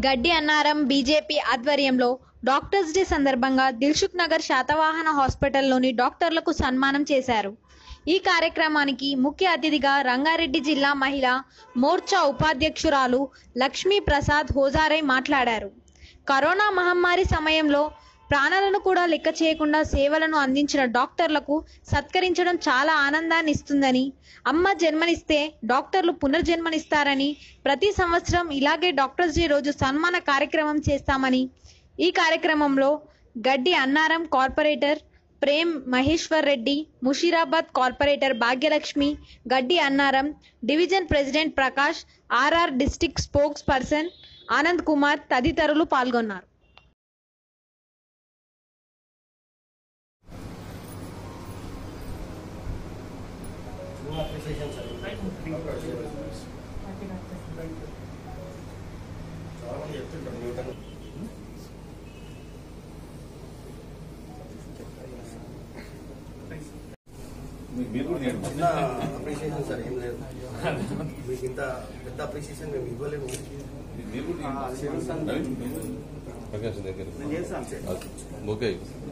గడ్డి అన్నారం బీజేపీ ఆధ్వర్యంలో doctors day సందర్భంగా దిల్సుఖ్ నగర్ శాతవాహన హాస్పిటల్లోని డాక్టర్లకు సన్మానం చేశారు ఈ కార్యక్రమానికి ముఖ్య అతిథిగా రంగారెడ్డి జిల్లా మహిళా మోర్చా ఉపాధ్యక్షురాలు లక్ష్మీ ప్రసాద్ హోజారై మాట్లాడారు కరోనా మహమ్మారి సమయంలో ప్రాణాలను కూడా లెక్క చేయకుండా సేవలను అందించిన డాక్టర్లకు సత్కరించడం చాలా ఆనందాన్ని ఇస్తుందని అమ్మ జన్మనిస్తే డాక్టర్లు పునర్జన్మనిస్తారని ప్రతి సంవత్సరం ఇలాగే డాక్టర్స్ డే రోజు సన్మాన కార్యక్రమం చేస్తామని ఈ కార్యక్రమంలో Gaddi Annaram corporator Prem Maheshwar Reddy Musheerabad corporator Bhagyalakshmi Gaddi Annaram division president Prakash R R district spokesperson Anand Kumar తదితరులు పాల్గొన్నారు No appreciation, sir. చాలా మంది చెప్తుంటారు న్యూటన్ మీరు కూడా నేను చిన్న అప్రిషియేషన్ సార్ ఏం లేదు మీకు ఇంత పెద్ద అప్రిషియేషన్ మేము ఇవ్వలేము మీరు కూడా నేను ప్రకాశ్ దగ్గర నేను చేస్తాను సార్ ఓకే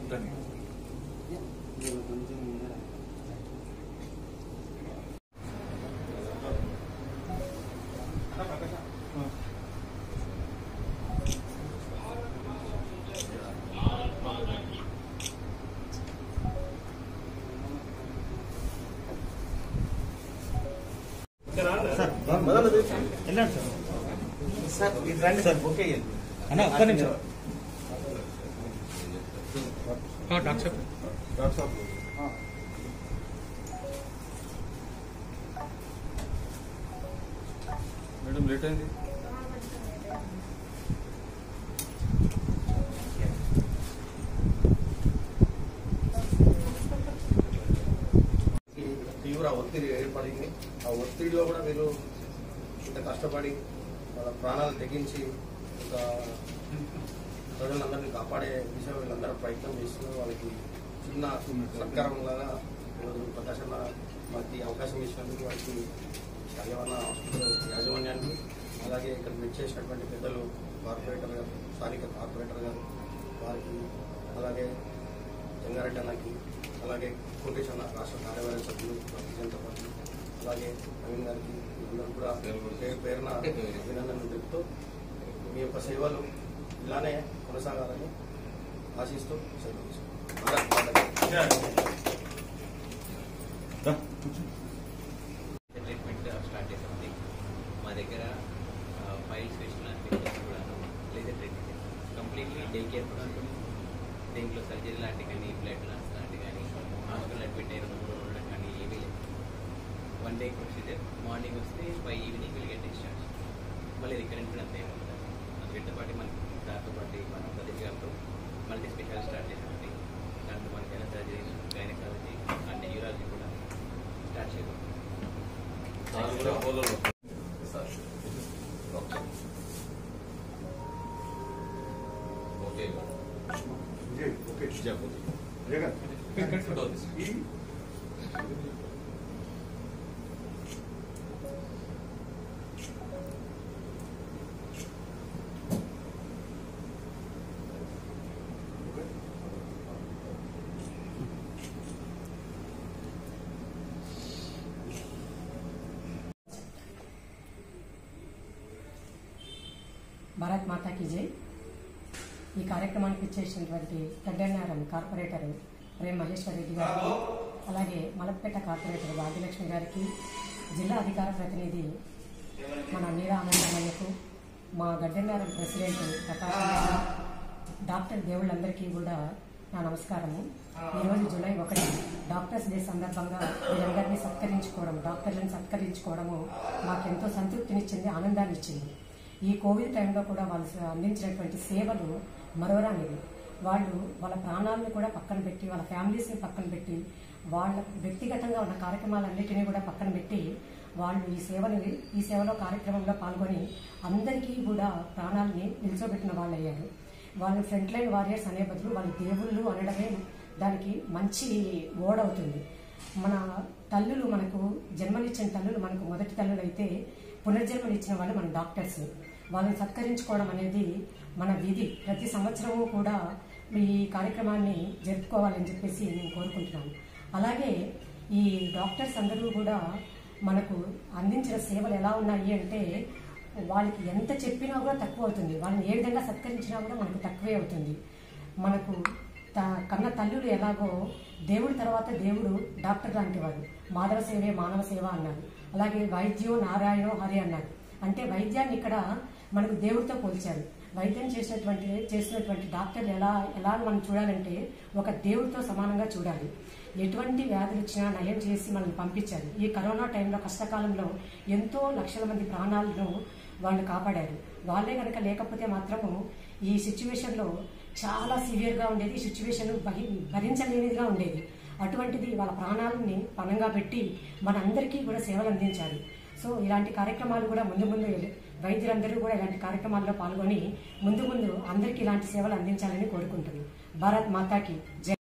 సార్ ఇది రండి సార్ ఓకే అన్న ఒక్క నిమిషం మేడం లేట్ అయింది తీవ్ర ఒత్తిడి ఏర్పడింది ఆ ఒత్తిడిలో కూడా వీళ్ళు ఇంత కష్టపడి వాళ్ళ ప్రాణాలు తెగించి ఒక ప్రజలందరినీ కాపాడే దిశగా వీళ్ళందరూ ప్రయత్నం చేస్తున్నారు వాళ్ళకి చిన్న సత్కారం లాగా ఈరోజు ప్రకాశం మనకి అవకాశం ఇచ్చినందుకు వారికి కళ్యాణ హాస్పిటల్ యాజమాన్యానికి అలాగే ఇక్కడ విచ్చేసినటువంటి పెద్దలు కార్పొరేటర్ గారు స్థానిక కార్పొరేటర్ గారు వారికి అలాగే జంగారెడ్డి అన్నకి అలాగే కోటేష్ అన్న రాష్ట్ర కార్యవర్గ సభ్యులు భారతీయ జనతా పార్టీ అలాగే నవీన్ గారికి అందరూ కూడా పేరు పేరున అభినందనలు తెలుపుతూ మీ యొక్క సేవలు ఇలానే కొనసాగాలని ఆశిస్తూ సెలవు తీసుకుంటాం. ట్రీట్మెంట్ స్టార్ట్ చేసామండి మా దగ్గర ఫైల్ స్పెషల్ అనిపించేసి కూడా laser treatment completely day care కూడా ఉంటుంది దీంట్లో సర్జరీ లాంటివి కానీ బ్లడ్ లాంటి లాంటివి కానీ హాస్పిటల్ అడ్మిట్ అయిన మూడు రోజులు కానీ ఏమీ లేదు వన్ డే ప్రొసీజర్ మార్నింగ్ వస్తే by evening will get discharge మళ్ళీ రికరెంట్ కూడా అంతే ఉంటుంది అందుకంటే పాటు మనకి దాంతో పాటు మన ప్రతి గారితో మల్టీ స్పెషల్ స్టార్ట్ చేసామండి దాంట్లో మనకి ఎలా సర్జరీ గైనకాలజీ అండ్ యూరాలజీ కూడా స్టార్ట్ చేయబోతున్నాం సార్ కూడా పోలలో ఓకే ఓకే ఫోటో తీసి భారత్ మాతాకి జై ఈ కార్యక్రమానికి ఇచ్చేసినటువంటి గడ్డన్నారం కార్పొరేటర్ ప్రేమ్ మహేశ్వర్ రెడ్డి గారికి అలాగే మలక్పేట కార్పొరేటర్ భాగ్యలక్ష్మి గారికి జిల్లా అధికార ప్రతినిధి మన నీరా ఆనందమయ్యకు మా గడ్డన్నారం ప్రెసిడెంట్ ప్రకాష్ రెడ్డి, డాక్టర్ దేవుళ్ళందరికీ కూడా నా నమస్కారము ఈరోజు జూలై ఒకటి డాక్టర్స్ డే సందర్భంగా వీరందరినీ సత్కరించుకోవడం డాక్టర్లను సత్కరించుకోవడము మాకెంతో సంతృప్తినిచ్చింది ఆనందాన్ని ఇచ్చింది ఈ కోవిడ్ టైంలో కూడా వాళ్ళు అందించినటువంటి సేవలు మరోరానివి వాళ్ళు వాళ్ళ ప్రాణాలను కూడా పక్కన పెట్టి వాళ్ళ ఫ్యామిలీస్ని పక్కన పెట్టి వాళ్ళ వ్యక్తిగతంగా ఉన్న కార్యక్రమాలన్నిటినీ కూడా పక్కన పెట్టి వాళ్ళు ఈ సేవని ఈ సేవలో కార్యక్రమంలో పాల్గొని అందరికీ కూడా ప్రాణాలని నిల్చోబెట్టిన వాళ్ళు అయ్యారు వాళ్ళు ఫ్రంట్ లైన్ వారియర్స్ అనే బదులు వాళ్ళు దేవుళ్ళు అనడమే దానికి మంచి ఓడవుతుంది మన తల్లులు మనకు జన్మనిచ్చిన తల్లులు మనకు మొదటి తల్లులు అయితే పునర్జన్మనిచ్చిన వాళ్ళు మన డాక్టర్స్ వాళ్ళని సత్కరించుకోవడం అనేది మన విధి ప్రతి సంవత్సరము కూడా ఈ కార్యక్రమాన్ని జరుపుకోవాలని చెప్పేసి నేను కోరుకుంటున్నాను అలాగే ఈ డాక్టర్స్ అందరూ కూడా మనకు అందించిన సేవలు ఎలా ఉన్నాయి అంటే వాళ్ళకి ఎంత చెప్పినా కూడా తక్కువ అవుతుంది వాళ్ళని ఏ విధంగా సత్కరించినా కూడా మనకు తక్కువే అవుతుంది మనకు త- కన్న తల్లులు ఎలాగో దేవుడి తర్వాత దేవుడు డాక్టర్ లాంటి వాడు మాధవ సేవే మానవ సేవ అన్నారు అలాగే వైద్యో నారాయణో హరి అన్నారు అంటే వైద్యాన్ని ఇక్కడ మనకు దేవుడితో పోల్చారు వైద్యం చేసినటువంటి చేసినటువంటి డాక్టర్లు ఎలా ఎలా మనం చూడాలంటే ఒక దేవుడితో సమానంగా చూడాలి ఎటువంటి వ్యాధులు వచ్చినా నయం చేసి మనల్ని పంపించారు ఈ కరోనా టైంలో కష్టకాలంలో ఎంతో లక్షల మంది ప్రాణాలను వాళ్ళు కాపాడారు వాళ్ళే కనుక లేకపోతే మాత్రము ఈ సిచ్యువేషన్లో చాలా సివియర్గా ఉండేది ఈ సిచ్యువేషన్ భరించలేనిదిగా ఉండేది అటువంటిది వాళ్ళ ప్రాణాలని పణంగా పెట్టి మనందరికీ కూడా సేవలు అందించారు సో ఇలాంటి కార్యక్రమాలు కూడా ముందు ముందు వైద్యులందరూ కూడా ఇలాంటి కార్యక్రమాల్లో పాల్గొని ముందు ముందు అందరికీ ఇలాంటి సేవలు అందించాలని కోరుకుంటున్నాను భారత్ మాతాకి జై